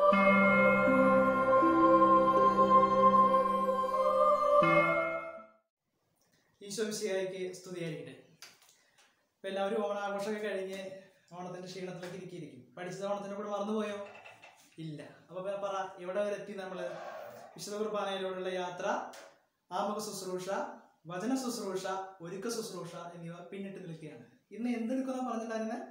ഈശോമിശിയായിക്ക് സ്തുതിയായിരിക്കട്ടെ ഇപ്പൊ എല്ലാവരും ഓണാഘോഷമൊക്കെ കഴിഞ്ഞ് ഓണത്തിന്റെ ക്ഷീണത്തിലൊക്കെ ഇരിക്കിയിരിക്കും പഠിച്ചത് ഓണത്തിന്റെ കൂടെ മറന്നുപോയോ ഇല്ല അപ്പൊ പിന്നെ പറ എവിടെ വരെ എത്തി നമ്മള് വിശുദ്ധ കുർബാനയിലൂടെയുള്ള യാത്ര ആമുഖ ശുശ്രൂഷ വചന ശുശ്രൂഷ ഒരുക്ക ശുശ്രൂഷ എന്നിവ പിന്നിട്ട് നിൽക്കുകയാണ് ഇന്ന് എന്തെടുക്കുന്ന പറഞ്ഞിട്ടുണ്ടായിരുന്നെ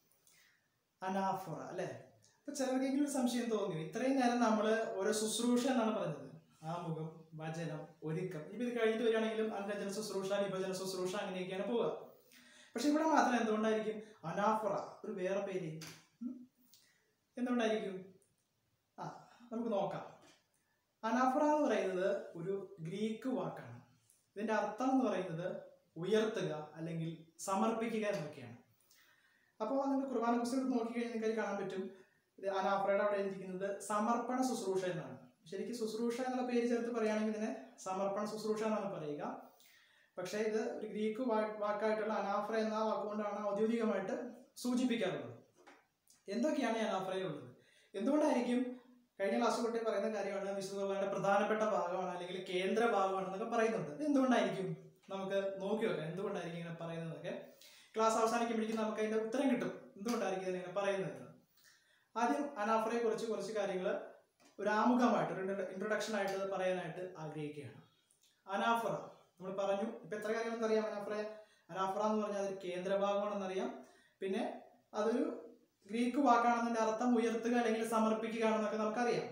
അനാഫോറ അല്ലെ അപ്പൊ ചിലർക്കെങ്കിലും ഒരു സംശയം തോന്നി ഇത്രയും നേരം നമ്മൾ ഓരോ ശുശ്രൂഷ എന്നാണ് പറഞ്ഞത് ആമുഖം വചനം ഒരുക്കം ഇപ്പൊ ഇത് കഴിഞ്ഞിട്ട് വരികയാണെങ്കിലും അനുരചന ശുശ്രൂഷ വിഭജന ശുശ്രൂഷ അങ്ങനെയൊക്കെയാണ് പോവുക പക്ഷെ ഇവിടെ മാത്രം എന്തുകൊണ്ടായിരിക്കും അനാഫറ ഒരു വേറെ പേര് ഉം? എന്തുകൊണ്ടായിരിക്കും ആ നമുക്ക് നോക്കാം അനാഫറ എന്ന് പറയുന്നത് ഒരു ഗ്രീക്ക് വാക്കാണ് ഇതിന്റെ അർത്ഥം എന്ന് പറയുന്നത് ഉയർത്തുക അല്ലെങ്കിൽ സമർപ്പിക്കുക എന്നൊക്കെയാണ് അപ്പോൾ നിങ്ങൾ കുർബാന പുസ്തകം നോക്കിക്കഴിഞ്ഞാൽ നിങ്ങൾക്ക് കാണാൻ പറ്റും ഇത് അനാഫറയുടെ അവിടെ എഴുതിയിരിക്കുന്നത് സമർപ്പണ ശുശ്രൂഷ എന്നാണ് ശരിക്കും ശുശ്രൂഷ എന്നുള്ള പേര് ചേർത്ത് പറയുകയാണെങ്കിൽ ഇതിനെ സമർപ്പണ ശുശ്രൂഷ എന്നാണ് പറയുക പക്ഷേ ഇത് ഒരു ഗ്രീക്ക് വാ- വാക്കായിട്ടുള്ള അനാഫ്ര എന്ന വാക്കുകൊണ്ടാണ് ഔദ്യോഗികമായിട്ട് സൂചിപ്പിക്കാറുള്ളത് എന്തൊക്കെയാണ് ഈ അനാഫ്രയിലുള്ളത് എന്തുകൊണ്ടായിരിക്കും കഴിഞ്ഞ ക്ലാസ് തൊട്ടേ പറയുന്ന കാര്യമാണ് വിശുദ്ധ കുർബാനയുടെ പ്രധാനപ്പെട്ട ഭാഗമാണ് അല്ലെങ്കിൽ കേന്ദ്ര ഭാഗമാണെന്നൊക്കെ പറയുന്നുണ്ട് ഇത് എന്തുകൊണ്ടായിരിക്കും നമുക്ക് നോക്കി നോക്കാം എന്തുകൊണ്ടായിരിക്കും ഇങ്ങനെ പറയുന്നതൊക്കെ ക്ലാസ് അവസാനിക്കുമ്പോഴേക്കും നമുക്ക് അതിന്റെ ഉത്തരം കിട്ടും എന്തുകൊണ്ടായിരിക്കും ഇതിങ്ങനെ പറയുന്നത് ആദ്യം അനാഫറയെ കുറിച്ച് കുറച്ച് കാര്യങ്ങൾ ഒരു ആമുഖമായിട്ട് ഒരു ഇൻട്രൊഡക്ഷൻ ആയിട്ട് പറയാനായിട്ട് ആഗ്രഹിക്കുകയാണ് അനാഫറ നമ്മൾ പറഞ്ഞു ഇപ്പൊ എത്ര കാര്യങ്ങളെന്ന് അറിയാം അനാഫറ അനാഫറ എന്ന് പറഞ്ഞാൽ അതൊരു കേന്ദ്രഭാഗമാണെന്നറിയാം പിന്നെ അതൊരു ഗ്രീക്ക് വാക്കാണെന്നതിന്റെ അർത്ഥം ഉയർത്തുക അല്ലെങ്കിൽ സമർപ്പിക്കുക ആണെന്നൊക്കെ നമുക്കറിയാം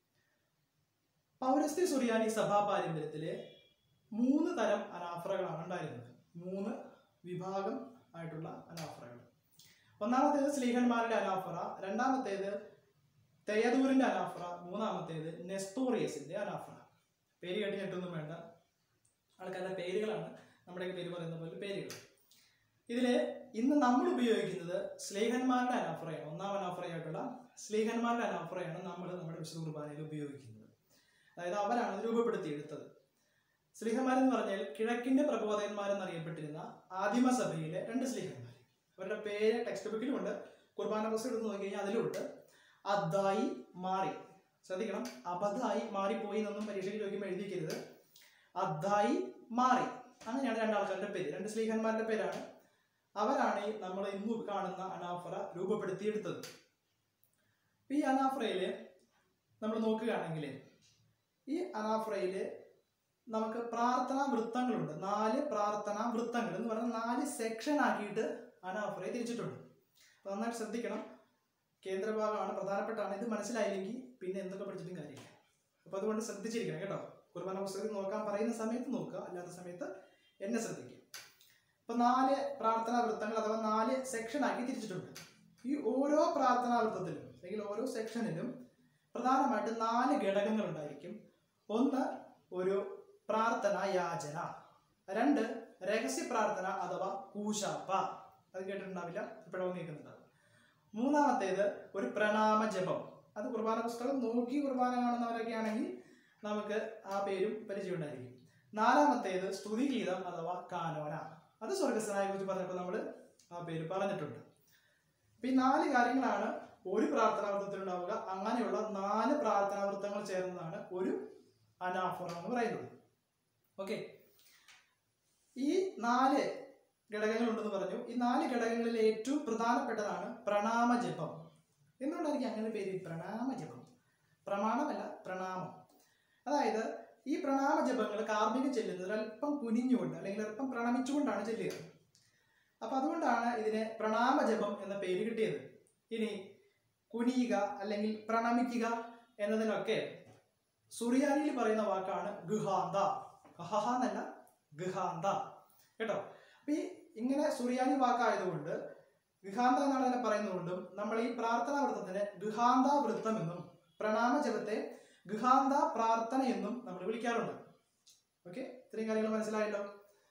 പൗരസ്ത്യ സുറിയാനി സഭാ പാരമ്പര്യത്തില് മൂന്ന് തരം അനാഫറകളാണ് ഉണ്ടായിരുന്നത് മൂന്ന് വിഭാഗം ആയിട്ടുള്ള അനാഫറകൾ ഒന്നാമത്തേത് സ്ലീഹന്മാരുടെ അനാഫറ രണ്ടാമത്തേത് തെയദൂരിന്റെ അനാഫറ മൂന്നാമത്തേത് നെസ്തോറിയസിന്റെ അനാഫറ പേര് കേട്ട് ഞെട്ടൊന്നും വേണ്ട ആൾക്കാരുടെ പേരുകളാണ് നമ്മുടെയൊക്കെ പേര് പറയുന്ന പോലെ പേരുകൾ ഇതില് ഇന്ന് നമ്മൾ ഉപയോഗിക്കുന്നത് സ്ലേഹന്മാരുടെ അനാഫറയാണ് ഒന്നാം അനാഫറയായിട്ടുള്ള സ്ലേഹന്മാരുടെ അനാഫറയാണ് നമ്മൾ നമ്മുടെ വിശുദ്ധ കുർബാനയിൽ ഉപയോഗിക്കുന്നത് അതായത് അവരാണ് ഇത് രൂപപ്പെടുത്തിയെടുത്തത് സ്ലിഹന്മാരെന്ന് പറഞ്ഞാൽ കിഴക്കിന്റെ പ്രബോധകന്മാരെന്നറിയപ്പെട്ടിരുന്ന ആദിമസഭയിലെ രണ്ട് സ്ലിഹന്മാർ അവരുടെ പേര് ടെക്സ്റ്റ് ബുക്കിലുമുണ്ട് കുർബാന പുസ്തകം എടുത്ത് നോക്കി കഴിഞ്ഞാൽ അതിലുണ്ട് അദ്ദായി മാറി ശ്രദ്ധിക്കണം അബദ്ധായി മാറിപ്പോയി എന്നൊന്നും പരീക്ഷയ്ക്ക് ചോദിക്കുമ്പോൾ എഴുതിക്കരുത് അദ്ദായി മാറി അങ്ങനെയാണ് രണ്ടാൾക്കാരുടെ പേര് രണ്ട് സ്ലീഹന്മാരുടെ പേരാണ് അവരാണ് ഈ നമ്മൾ ഇന്ന് കാണുന്ന അനാഫറ രൂപപ്പെടുത്തിയെടുത്തത് ഇപ്പൊ ഈ അനാഫറയില് നമ്മൾ നോക്കുകയാണെങ്കിൽ ഈ അനാഫറയില് നമുക്ക് പ്രാർത്ഥനാ വൃത്തങ്ങളുണ്ട് നാല് പ്രാർത്ഥനാ വൃത്തങ്ങൾ എന്ന് പറഞ്ഞാൽ നാല് സെക്ഷൻ ആക്കിയിട്ട് അനാഫറയെ തിരിച്ചിട്ടുണ്ട് അപ്പൊ നന്നായിട്ട് ശ്രദ്ധിക്കണം കേന്ദ്രഭാഗമാണ് പ്രധാനപ്പെട്ടാണ് ഇത് മനസ്സിലായില്ലെങ്കിൽ പിന്നെ എന്തൊക്കെ പഠിച്ചിട്ടും കാര്യമില്ല അപ്പൊ അതുകൊണ്ട് ശ്രദ്ധിച്ചിരിക്കണം കേട്ടോ കുർബാന പുസ്തകം നോക്കാൻ പറയുന്ന സമയത്ത് നോക്കുക അല്ലാത്ത സമയത്ത് എന്നെ ശ്രദ്ധിക്കുക അപ്പൊ നാല് പ്രാർത്ഥനാ വൃത്തങ്ങൾ അഥവാ നാല് സെക്ഷൻ ആക്കി തിരിച്ചിട്ടുണ്ട് ഈ ഓരോ പ്രാർത്ഥനാ വൃത്തത്തിലും അല്ലെങ്കിൽ ഓരോ സെക്ഷനിലും പ്രധാനമായിട്ട് നാല് ഘടകങ്ങൾ ഉണ്ടായിരിക്കും ഒന്ന് ഒരു പ്രാർത്ഥന യാചന രണ്ട് രഹസ്യ പ്രാർത്ഥന അഥവാ കൂശാപ്പ അത് കേട്ടിട്ടുണ്ടാവില്ല ഇപ്പോഴും കേൾക്കുന്നുണ്ടാവും മൂന്നാമത്തേത് ഒരു പ്രണാമ ജപം അത് കുർബാന പുസ്തകം നോക്കി കുർബാന കാണുന്നവരൊക്കെ ആണെങ്കിൽ നമുക്ക് ആ പേരും പരിചയം ഉണ്ടായിരിക്കും നാലാമത്തേത് സ്തുതിഗീതം അഥവാ കാനോന അത് സ്വർഗസ്വനായെ കുറിച്ച് പറഞ്ഞപ്പോൾ നമ്മൾ ആ പേര് പറഞ്ഞിട്ടുണ്ട് അപ്പൊ ഈ നാല് കാര്യങ്ങളാണ് ഒരു പ്രാർത്ഥനാവൃത്തത്തിൽ ഉണ്ടാവുക അങ്ങനെയുള്ള നാല് പ്രാർത്ഥനാവൃത്തങ്ങൾ ചേർന്നതാണ് ഒരു അനാഫോറ എന്ന് പറയുന്നത് ഓക്കെ ഈ നാല് ഘടകങ്ങൾ ഉണ്ടെന്ന് പറഞ്ഞു ഈ നാല് ഘടകങ്ങളിൽ ഏറ്റവും പ്രധാനപ്പെട്ടതാണ് പ്രണാമ ജപം എന്തുകൊണ്ടായിരിക്കും അങ്ങനെ പേര് പ്രണാമ ജപം പ്രമാണമല്ല പ്രണാമം അതായത് ഈ പ്രണാമ ജപങ്ങൾ കാർമ്മികം ചെല്ലുന്നത് അല്പം കുനിഞ്ഞുകൊണ്ട് അല്ലെങ്കിൽ അല്പം പ്രണമിച്ചുകൊണ്ടാണ് ചെല്ലുക അപ്പൊ അതുകൊണ്ടാണ് ഇതിന് പ്രണാമ ജപം എന്ന പേര് കിട്ടിയത് ഇനി കുനിയുക അല്ലെങ്കിൽ പ്രണമിക്കുക എന്നതിനൊക്കെ സുറിയാനിയിൽ പറയുന്ന വാക്കാണ് ഗുഹാന്ത അഹഹ എന്നല്ല ഗുഹാന്ത കേട്ടോ അപ്പൊ ഈ ഇങ്ങനെ സുറിയാനി വാക്കായതുകൊണ്ട് ഗുഹാന്ത എന്നാണ് അതിനെ പറയുന്നതുകൊണ്ടും നമ്മൾ ഈ പ്രാർത്ഥനാ വൃത്തത്തിന് ഗുഹാന്ത വൃത്തം എന്നും പ്രണാമ ജപത്തെ ഗുഹാന്ത പ്രാർത്ഥന എന്നും നമ്മൾ വിളിക്കാറുണ്ട് ഓക്കെ ഇത്രയും കാര്യങ്ങൾ മനസ്സിലായല്ലോ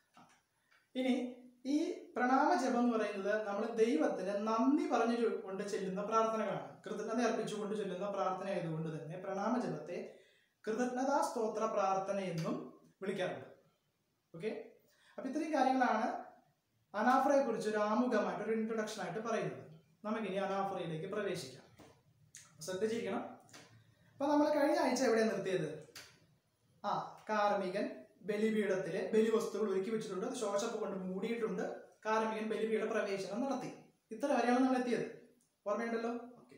ഇനി ഈ പ്രണാമ ജപം എന്ന് പറയുന്നത് നമ്മൾ ദൈവത്തിന് നന്ദി പറഞ്ഞു കൊണ്ട് ചെല്ലുന്ന പ്രാർത്ഥനകളാണ് കൃതജ്ഞത അർപ്പിച്ചുകൊണ്ട് ചെല്ലുന്ന പ്രാർത്ഥന ആയതുകൊണ്ട് തന്നെ പ്രണാമ ജപത്തെ കൃതജ്ഞതാ സ്തോത്ര പ്രാർത്ഥന എന്നും വിളിക്കാറുണ്ട് ഓക്കെ അപ്പൊ ഇത്രയും കാര്യങ്ങളാണ് അനാഫറയെ കുറിച്ച് ഒരു ആമുഖമായിട്ട് ഒരു ഇൻട്രൊഡക്ഷൻ ആയിട്ട് പറയുന്നത് നമുക്കിനി അനാഫറയിലേക്ക് പ്രവേശിക്കാം ശ്രദ്ധിച്ചിരിക്കണം അപ്പൊ നമ്മൾ കഴിഞ്ഞ ആഴ്ച എവിടെ നിർത്തിയത് ആ കാർമികൻ ബലിപീഠത്തിലെ ബലിവസ്തുക്കൾ ഒരുക്കി വെച്ചിട്ടുണ്ട് അത് ശോശപ്പ് കൊണ്ട് മൂടിയിട്ടുണ്ട് കാർമികൻ ബലിപീഠ പ്രവേശനം നടത്തി ഇത്ര വരെയാണ് നമ്മൾ എത്തിയത് ഓർമ്മയുണ്ടല്ലോ ഓക്കെ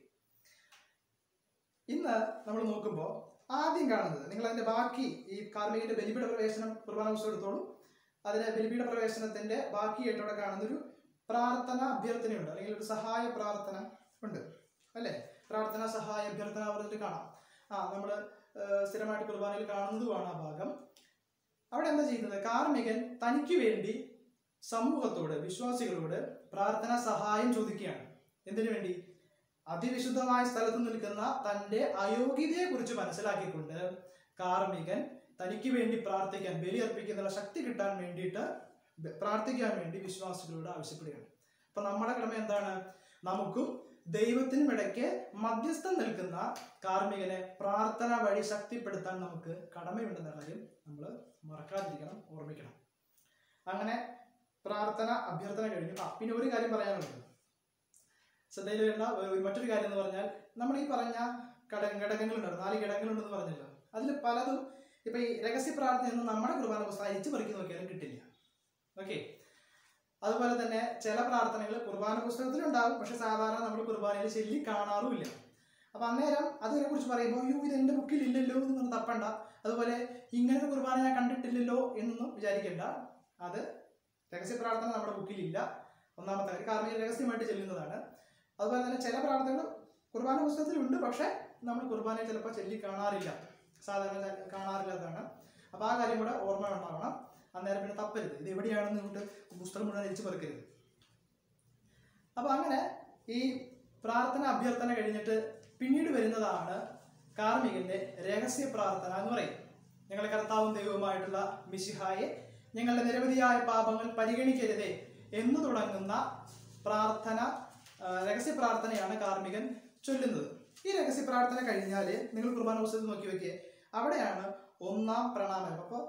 ഇന്ന് നമ്മൾ നോക്കുമ്പോൾ ആദ്യം കാണുന്നത് നിങ്ങൾ അതിന്റെ ബാക്കി ഈ കാർമികന്റെ ബലിപീഠ പ്രവേശനം കുർബാന പുസ്തകം എടുത്തോളൂ അതിലെ ബലിപീഠ പ്രവേശനത്തിന്റെ ബാക്കിയായിട്ട് അവിടെ കാണുന്ന ഒരു പ്രാർത്ഥന അഭ്യർത്ഥനയുണ്ട് അല്ലെങ്കിൽ ഒരു സഹായ പ്രാർത്ഥന ഉണ്ട് അല്ലേ പ്രാർത്ഥന സഹായ അഭ്യർത്ഥന പറഞ്ഞിട്ട് കാണാം ആ നമ്മൾ സ്ഥിരമായിട്ട് കുർബാനയിൽ കാണുന്നതുമാണ് ആ ഭാഗം അവിടെ എന്താ ചെയ്യുന്നത് കാർമികൻ തനിക്ക് വേണ്ടി സമൂഹത്തോട് വിശ്വാസികളോട് പ്രാർത്ഥന സഹായം ചോദിക്കുകയാണ് എന്തിനു വേണ്ടി അതിവിശുദ്ധമായ സ്ഥലത്ത് നിൽക്കുന്ന തന്റെ അയോഗ്യതയെ കുറിച്ച് മനസ്സിലാക്കിക്കൊണ്ട് കാർമികൻ തനിക്ക് വേണ്ടി പ്രാർത്ഥിക്കാൻ ബലി അർപ്പിക്കുന്ന ശക്തി കിട്ടാൻ വേണ്ടിയിട്ട് ബ- പ്രാർത്ഥിക്കാൻ വേണ്ടി വിശ്വാസികളോട് ആവശ്യപ്പെടുകയാണ് അപ്പൊ നമ്മുടെ കടമ എന്താണ് നമുക്കും ദൈവത്തിനും ഇടയ്ക്ക് മധ്യസ്ഥം നിൽക്കുന്ന കാർമികനെ പ്രാർത്ഥന വഴി ശക്തിപ്പെടുത്താൻ നമുക്ക് കടമയുണ്ടെന്ന കാര്യം നമ്മൾ മറക്കാതിരിക്കണം ഓർമ്മിക്കണം അങ്ങനെ പ്രാർത്ഥന അഭ്യർത്ഥന കഴിഞ്ഞു ആ പിന്നെ ഒരു കാര്യം പറയാനുള്ളത് ശ്രദ്ധയിൽ വരുന്ന ഒരു- മറ്റൊരു കാര്യം എന്ന് പറഞ്ഞാൽ നമ്മൾ ഈ പറഞ്ഞ ഘട ഘടകങ്ങളുണ്ട് നാല് ഘടകങ്ങളുണ്ടെന്ന് പറഞ്ഞല്ലോ അതിൽ പലതും ഇപ്പൊ ഈ രഹസ്യ പ്രാർത്ഥനയൊന്നും നമ്മുടെ കുർബാന പുസ്തകം അരിച്ചു പറിക്കി നോക്കിയാലും കിട്ടില്ല ഓക്കെ അതുപോലെ തന്നെ ചില പ്രാർത്ഥനകൾ കുർബാന പുസ്തകത്തിലുണ്ടാവും പക്ഷെ സാധാരണ നമ്മൾ കുർബാനയിൽ ചൊല്ലി കാണാറുമില്ല അപ്പൊ അന്നേരം അതിനെ കുറിച്ച് പറയുമ്പോൾ അയ്യോ ഇത് എന്റെ ബുക്കിൽ ഇല്ലല്ലോ എന്ന് പറഞ്ഞ് തപ്പണ്ട അതുപോലെ ഇങ്ങനെ ഒരു കുർബാന ഞാൻ കണ്ടിട്ടില്ലല്ലോ എന്നൊന്നും വിചാരിക്കേണ്ട അത് രഹസ്യ പ്രാർത്ഥന നമ്മുടെ ബുക്കിലില്ല ഒന്നാമത്തെ കാര്യം കാരണം ഇത് രഹസ്യമായിട്ട് ചെല്ലുന്നതാണ് അതുപോലെ തന്നെ ചില പ്രാർത്ഥനകൾ കുർബാന പുസ്തകത്തിലുണ്ട് പക്ഷെ നമ്മൾ കുർബാനയിൽ ചിലപ്പോൾ ചൊല്ലി കാണാറില്ല സാധാരണ ചെ- കാണാറില്ലാത്തതാണ് അപ്പോൾ ആ കാര്യം കൂടെ ഓർമ്മ ഉണ്ടാവണം അന്നേരം പിന്നെ തപ്പരുത് ഇത് എവിടെയാണെന്ന് ഇങ്ങോട്ട് പുസ്തകം മുഴുവൻ അരിച്ചു പെറുക്കരുത് അപ്പോൾ അങ്ങനെ ഈ പ്രാർത്ഥന അഭ്യർത്ഥന കഴിഞ്ഞിട്ട് പിന്നീട് വരുന്നതാണ് കാർമികന്റെ രഹസ്യ പ്രാർത്ഥന എന്ന് പറയും ഞങ്ങളെ കർത്താവും ദൈവവുമായിട്ടുള്ള മിശിഹായെ ഞങ്ങളുടെ നിരവധിയായ പാപങ്ങൾ പരിഗണിക്കരുതേ എന്ന് തുടങ്ങുന്ന പ്രാർത്ഥന ആ, രഹസ്യ പ്രാർത്ഥനയാണ് കാർമികൻ ചൊല്ലുന്നത് ഈ രഹസ്യ പ്രാർത്ഥന കഴിഞ്ഞാൽ നിങ്ങൾ കുർബാന പുസ്തകത്തിൽ നോക്കി വെക്കേ അവിടെയാണ് ഒന്നാം പ്രണാമം അപ്പോൾ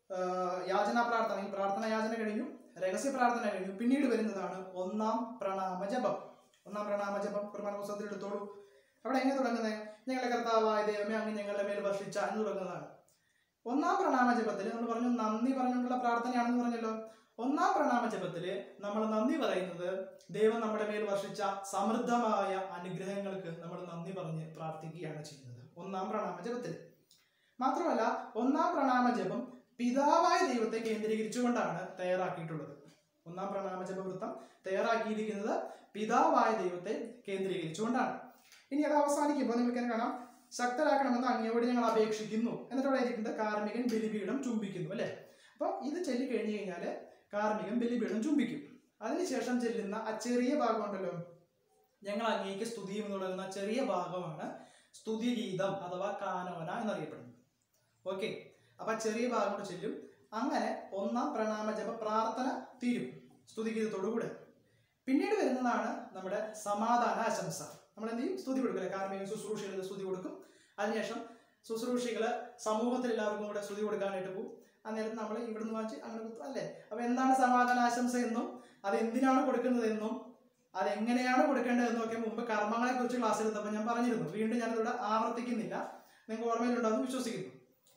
യാചനാ പ്രാർത്ഥന ഈ പ്രാർത്ഥന യാചന കഴിഞ്ഞു രഹസ്യ പ്രാർത്ഥന കഴിഞ്ഞു പിന്നീട് വരുന്നതാണ് ഒന്നാം പ്രണാമ ജപം ഒന്നാം പ്രണാമ ജപം കുർബാന പുസ്തകത്തിൽ എടുത്തോളൂ അവിടെ എങ്ങനെ തുടങ്ങുന്നത് ഞങ്ങളുടെ കർത്താവായ ദൈവമേ അങ്ങ് ഞങ്ങളുടെ മേൽ വർഷിച്ച എന്ന് തുടങ്ങുന്നതാണ് ഒന്നാം പ്രണാമ ജപത്തിൽ നമ്മൾ പറഞ്ഞു നന്ദി പറഞ്ഞുകൊണ്ടുള്ള പ്രാർത്ഥനയാണെന്ന് പറഞ്ഞല്ലോ ഒന്നാം പ്രണാമ ജപത്തില് നമ്മൾ നന്ദി പറയുന്നത് ദൈവം നമ്മുടെ മേൽ വർഷിച്ച സമൃദ്ധമായ അനുഗ്രഹങ്ങൾക്ക് നമ്മൾ നന്ദി പറഞ്ഞ് പ്രാർത്ഥിക്കുകയാണ് ചെയ്യുന്നത് ഒന്നാം പ്രണാമ ജപത്തിൽ മാത്രമല്ല ഒന്നാം പ്രണാമ ജപം പിതാവായ ദൈവത്തെ കേന്ദ്രീകരിച്ചുകൊണ്ടാണ് തയ്യാറാക്കിയിട്ടുള്ളത് ഒന്നാം പ്രണാമ ജപവൃത്തം തയ്യാറാക്കിയിരിക്കുന്നത് പിതാവായ ദൈവത്തെ കേന്ദ്രീകരിച്ചുകൊണ്ടാണ് ഇനി അത് അവസാനിക്കുമ്പോൾ നിങ്ങൾക്ക് തന്നെ കാണാം ശക്തരാക്കണമെന്ന് അങ്ങയോട് ഞങ്ങൾ അപേക്ഷിക്കുന്നു എന്നിട്ട് അവിടെ എഴുതിയിട്ടുണ്ട് കാർമികൻ ബലിപീഠം ചുംബിക്കുന്നു അല്ലേ അപ്പോൾ ഇത് ചൊല്ലി കഴിഞ്ഞു കഴിഞ്ഞാൽ കാർമികൻ ബലിപീഠം ചുംബിക്കും അതിനുശേഷം ചെല്ലുന്ന ആ ചെറിയ ഭാഗം ഉണ്ടല്ലോ ഞങ്ങൾ അങ്ങേക്ക് സ്തുതിയും എന്ന് തുടങ്ങുന്ന ചെറിയ ഭാഗമാണ് സ്തുതിഗീതം അഥവാ കാനോന എന്നറിയപ്പെടുന്നത് ഓക്കെ അപ്പൊ ആ ചെറിയ ഭാഗം കൂടെ ചെല്ലും അങ്ങനെ ഒന്നാം പ്രണാമ ജപ പ്രാർത്ഥന തീരും സ്തുതിഗീതത്തോടുകൂടെ പിന്നീട് വരുന്നതാണ് നമ്മുടെ സമാധാന ആശംസ നമ്മൾ എന്ത് ചെയ്യും സ്തുതി കൊടുക്കില്ല കാർമിക ശുശ്രൂഷകൾ സ്തുതി കൊടുക്കും അതിനുശേഷം ശുശ്രൂഷികള് സമൂഹത്തിൽ എല്ലാവർക്കും കൂടെ സ്തുതി കൊടുക്കാനായിട്ട് പോകും അന്നേരം നമ്മൾ ഇവിടുന്ന് വാങ്ങിച്ച് അങ്ങനെ കുത്തും അല്ലേ അപ്പൊ എന്താണ് സമാധാന ആശംസ എന്നും അത് എന്തിനാണ് കൊടുക്കുന്നതെന്നും അത് എങ്ങനെയാണ് കൊടുക്കേണ്ടതെന്നും ഒക്കെ മുമ്പ് കർമ്മങ്ങളെ കുറിച്ച് ക്ലാസ് എടുത്തപ്പോൾ ഞാൻ പറഞ്ഞിരുന്നു വീണ്ടും ഞാനിവിടെ ആവർത്തിക്കുന്നില്ല നിങ്ങൾക്ക് ഓർമ്മയിലുണ്ടാവും വിശ്വസിക്കുന്നു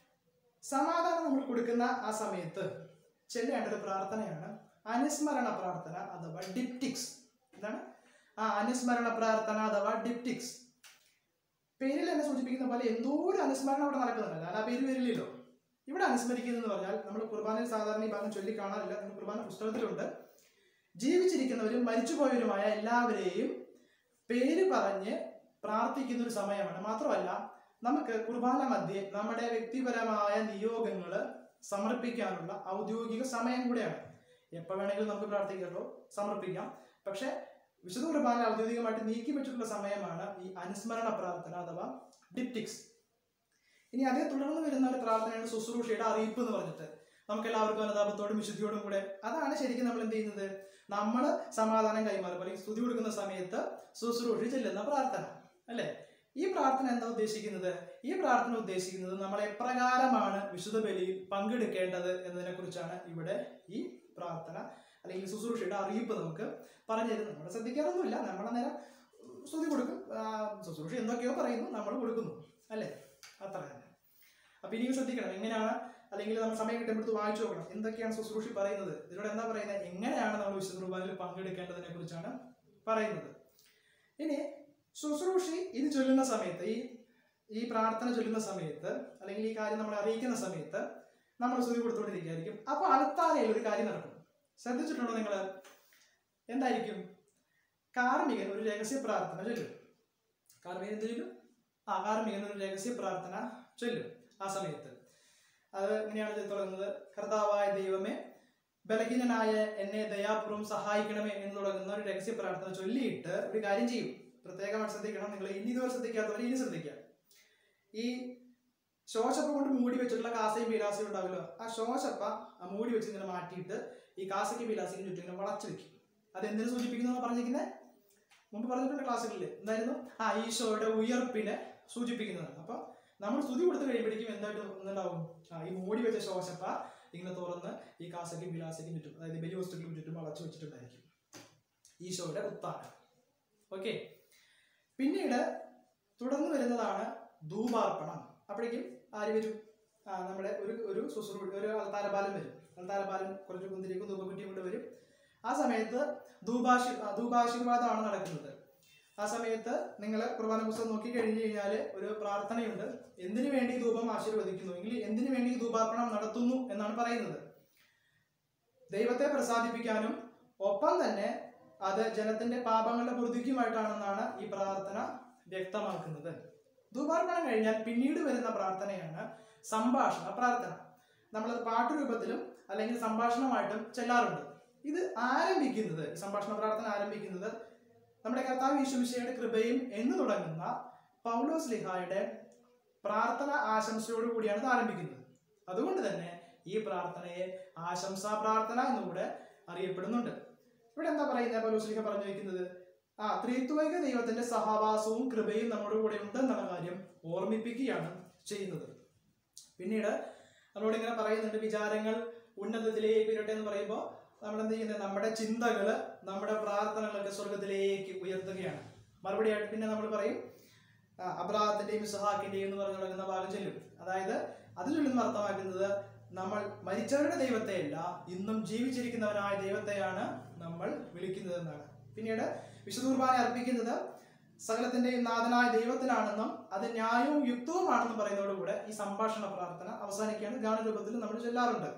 സമാധാനം നമ്മൾ കൊടുക്കുന്ന ആ സമയത്ത് ചെല്ലേണ്ട ഒരു പ്രാർത്ഥനയാണ് അനുസ്മരണ പ്രാർത്ഥന അഥവാ ഡിപ്റ്റിക്സ് എന്താണ് ആ അനുസ്മരണ പ്രാർത്ഥന അഥവാ ഡിപ്റ്റിക്സ് പേരിൽ തന്നെ സൂചിപ്പിക്കുന്ന പോലെ എന്തോ ഒരു അനുസ്മരണം അവിടെ നടക്കുന്നുണ്ട് അല്ലാതെ ആ പേര് വരില്ലല്ലോ ഇവിടെ അനുസ്മരിക്കുന്നതെന്ന് പറഞ്ഞാൽ നമ്മൾ കുർബാനയിൽ സാധാരണ ഈ ഭാഗം ചൊല്ലി കാണാറില്ല നമ്മൾ കുർബാന പുസ്തകത്തിലുണ്ട് ജീവിച്ചിരിക്കുന്നവരും മരിച്ചുപോയവരുമായ എല്ലാവരെയും പേര് പറഞ്ഞ് പ്രാർത്ഥിക്കുന്ന ഒരു സമയമാണ് മാത്രമല്ല നമുക്ക് കുർബാന മധ്യേ നമ്മുടെ വ്യക്തിപരമായ നിയോഗങ്ങൾ സമർപ്പിക്കാനുള്ള ഔദ്യോഗിക സമയം കൂടെയാണ് എപ്പോൾ വേണമെങ്കിലും നമുക്ക് പ്രാർത്ഥിക്കാമല്ലോ സമർപ്പിക്കാം പക്ഷെ വിശുദ്ധ കുർബാന ഔദ്യോഗികമായിട്ട് നീക്കി വെച്ചിട്ടുള്ള സമയമാണ് ഈ അനുസ്മരണ പ്രാർത്ഥന അഥവാ ഡിപ്റ്റിക്സ് ഇനി അതേ തുടർന്ന് വരുന്ന ഒരു പ്രാർത്ഥനയാണ് ശുശ്രൂഷയുടെ അറിയിപ്പ് എന്ന് പറഞ്ഞിട്ട് നമുക്ക് എല്ലാവർക്കും അനുതാപത്തോടും വിശുദ്ധിയോടും കൂടെ അതാണ് ശരിക്കും നമ്മൾ എന്ത് ചെയ്യുന്നത് നമ്മൾ സമാധാനം കൈമാറും അല്ലെങ്കിൽ സ്തുതി കൊടുക്കുന്ന സമയത്ത് ശുശ്രൂഷ ചെല്ലുന്ന പ്രാർത്ഥന അല്ലേ ഈ പ്രാർത്ഥന എന്താ ഉദ്ദേശിക്കുന്നത് ഈ പ്രാർത്ഥന ഉദ്ദേശിക്കുന്നത് നമ്മൾ എപ്രകാരമാണ് വിശുദ്ധ ബലിയിൽ പങ്കെടുക്കേണ്ടത് എന്നതിനെ കുറിച്ചാണ് ഇവിടെ ഈ പ്രാർത്ഥന അല്ലെങ്കിൽ ശുശ്രൂഷയുടെ അറിയിപ്പ് നമുക്ക് പറഞ്ഞു തരുന്നത് നമ്മൾ ശ്രദ്ധിക്കാറൊന്നുമില്ല നമ്മൾ നേരം സ്തുതി കൊടുക്കും ആ, ശുശ്രൂഷ എന്തൊക്കെയോ പറയുന്നു നമ്മൾ കൊടുക്കുന്നു അല്ലേ അത്ര തന്നെ അപ്പൊ ഇനിയും ശ്രദ്ധിക്കണം എങ്ങനെയാണ് അല്ലെങ്കിൽ നമ്മൾ സമയം കിട്ടുമ്പോൾ വായിച്ചു നോക്കണം എന്തൊക്കെയാണ് ശുശ്രൂഷി പറയുന്നത് ഇതിലൂടെ എന്താ പറയുന്നത് എങ്ങനെയാണ് നമ്മൾ വിശുദ്ധ കുർബാനയിൽ പങ്കെടുക്കേണ്ടതിനെ കുറിച്ചാണ് പറയുന്നത് ഇനി ശുശ്രൂഷി ഇത് ചൊല്ലുന്ന സമയത്ത് ഈ ഈ പ്രാർത്ഥന ചൊല്ലുന്ന സമയത്ത് അല്ലെങ്കിൽ ഈ കാര്യം നമ്മളെ അറിയിക്കുന്ന സമയത്ത് നമ്മൾ സ്തുതി കൊടുത്തുകൊണ്ടിരിക്കുകയായിരിക്കും അപ്പോൾ അടുത്താലയിൽ ഒരു കാര്യം നടക്കും ശ്രദ്ധിച്ചിട്ടുണ്ടോ നിങ്ങൾ എന്തായിരിക്കും കാർമികൻ ഒരു രഹസ്യ പ്രാർത്ഥന ചൊല്ലും കാർമികൻ എന്ത് ചൊല്ലും ആ കാർമികൻ ഒരു രഹസ്യ പ്രാർത്ഥന ചൊല്ലും ആ സമയത്ത് അത് ഇങ്ങനെയാണ് തുടങ്ങുന്നത് കർത്താവായ ദൈവമേ ബലഹീനനായ എന്നെ ദയാപൂർവ്വം സഹായിക്കണമേ എന്ന് തുടങ്ങുന്ന ഒരു രഹസ്യ പ്രാർത്ഥന ചൊല്ലിയിട്ട് ഒരു കാര്യം ചെയ്യും പ്രത്യേകമായിട്ട് ശ്രദ്ധിക്കണം നിങ്ങൾ ഇനി ഇതുവരെ ശ്രദ്ധിക്കാത്തവർ ഇനി ശ്രദ്ധിക്കുക ഈ ശോശപ്പ കൊണ്ട് മൂടി വെച്ചിട്ടുള്ള കാസയും പീലാസയും ഉണ്ടാവുമല്ലോ ആ ശോശപ്പ ആ മൂടി വെച്ച് ഇങ്ങനെ മാറ്റിയിട്ട് ഈ കാസയ്ക്ക് പീലാസയ്ക്കും ചുറ്റും ഇങ്ങനെ വളച്ചു വെക്കും അത് എന്തിനു സൂചിപ്പിക്കുന്നു പറഞ്ഞിരിക്കുന്നത് മുമ്പ് പറഞ്ഞിട്ടുണ്ട് ക്ലാസ്സുകളിൽ എന്തായിരുന്നു ആ ഈശോയുടെ ഉയർപ്പിനെ സൂചിപ്പിക്കുന്നതാണ് അപ്പൊ നമ്മൾ സ്തുതി കൊടുത്തു കഴിയുമ്പോഴേക്കും എന്തായിട്ട് ഒന്നുണ്ടാവും ആ ഈ മൂടി വെച്ച ശോശപ്പ ഇങ്ങനെ തുറന്ന് ഈ കാസയ്ക്കും വിലാസയ്ക്കും ചുറ്റും അതായത് ബലി വസ്തുക്കളും ചുറ്റും വളച്ചു വെച്ചിട്ടുണ്ടായിരിക്കും ഈശോയുടെ ഉത്ഥാനം ഓക്കെ പിന്നീട് തുടർന്ന് വരുന്നതാണ് ധൂപാർപ്പണം അപ്പോഴേക്കും ആര് വരും ആ നമ്മുടെ ഒരു ഒരു ശുശ്രൂ ഒരു അൽത്താരപാലം വരും അൽത്താരപാലം കുറച്ച് കുന്തിരിക്കും ധൂപക്കുറ്റിയും കൊണ്ട് വരും ആ സമയത്ത് ധൂപാശി ആ, ധൂപാശീർവാദമാണ് നടക്കുന്നത് ആ സമയത്ത് നിങ്ങൾ കുർബാന പുസ്തകം നോക്കി കഴിഞ്ഞു കഴിഞ്ഞാൽ ഒരു പ്രാർത്ഥനയുണ്ട് എന്തിനു വേണ്ടി ഈ ധൂപം ആശീർവദിക്കുന്നു എങ്കിൽ എന്തിനു വേണ്ടി ഈ ധൂപാർപ്പണം നടത്തുന്നു എന്നാണ് പറയുന്നത് ദൈവത്തെ പ്രസാദിപ്പിക്കാനും ഒപ്പം തന്നെ അത് ജനത്തിന്റെ പാപങ്ങളുടെ പൊറുതിക്കുമായിട്ടാണെന്നാണ് ഈ പ്രാർത്ഥന വ്യക്തമാക്കുന്നത് ധൂപാർപ്പണം കഴിഞ്ഞാൽ പിന്നീട് വരുന്ന പ്രാർത്ഥനയാണ് സംഭാഷണ പ്രാർത്ഥന നമ്മളത് പാട്ടുരൂപത്തിലും അല്ലെങ്കിൽ സംഭാഷണമായിട്ടും ചെല്ലാറുണ്ട് ഇത് ആരംഭിക്കുന്നത് ഈ സംഭാഷണ പ്രാർത്ഥന ആരംഭിക്കുന്നത് നമ്മുടെ കർത്താവ് യേശുമിശിയുടെ കൃപയും എന്ന് തുടങ്ങുന്ന പൗലോസ് ലിഹായുടെ പ്രാർത്ഥന ആശംസയോടു കൂടിയാണ് ഇത് ആരംഭിക്കുന്നത് അതുകൊണ്ട് തന്നെ ഈ പ്രാർത്ഥനയെ ആശംസാ പ്രാർത്ഥന എന്നുകൂടെ അറിയപ്പെടുന്നുണ്ട് ഇവിടെ എന്താ പറയുന്നത് പൗലോസ് ലിഹ പറഞ്ഞു വയ്ക്കുന്നത് ആ ത്രിത്വൈക ദൈവത്തിന്റെ സഹവാസവും കൃപയും നമ്മുടെ കൂടെ ഉണ്ടെന്നുള്ള കാര്യം ഓർമ്മിപ്പിക്കുകയാണ് ചെയ്യുന്നത് പിന്നീട് നമ്മളോട് ഇങ്ങനെ പറയുന്നുണ്ട് വിചാരങ്ങൾ ഉന്നതത്തിലേക്ക് വരട്ടെ എന്ന് പറയുമ്പോൾ നമ്മൾ എന്ത് ചെയ്യുന്നത് നമ്മുടെ ചിന്തകള് നമ്മുടെ പ്രാർത്ഥനകളൊക്കെ സ്വർഗത്തിലേക്ക് ഉയർത്തുകയാണ് മറുപടിയായിട്ട് പിന്നെ നമ്മൾ പറയും ആ, അബ്രാഹത്തിന്റെയും ഇസഹാക്കിന്റെയും എന്ന് പറഞ്ഞു തുടങ്ങുന്ന ഭാഗം ചൊല്ലും അതായത് അതിൽ നിന്ന് അർത്ഥമാക്കുന്നത് നമ്മൾ മരിച്ചവരുടെ ദൈവത്തെയല്ല ഇന്നും ജീവിച്ചിരിക്കുന്നവനായ ദൈവത്തെയാണ് നമ്മൾ വിളിക്കുന്നത് എന്നാണ് പിന്നീട് വിശുദ്ധ കുർബാന അർപ്പിക്കുന്നത് സകലത്തിന്റെയും നാഥനായ ദൈവത്തിനാണെന്നും അത് ന്യായവും യുക്തവുമാണെന്നും പറയുന്നതോടുകൂടെ ഈ സംഭാഷണ പ്രാർത്ഥന അവസാനിക്കുകയാണ് ഗാനരൂപത്തിൽ നമ്മൾ ചൊല്ലാറുണ്ട്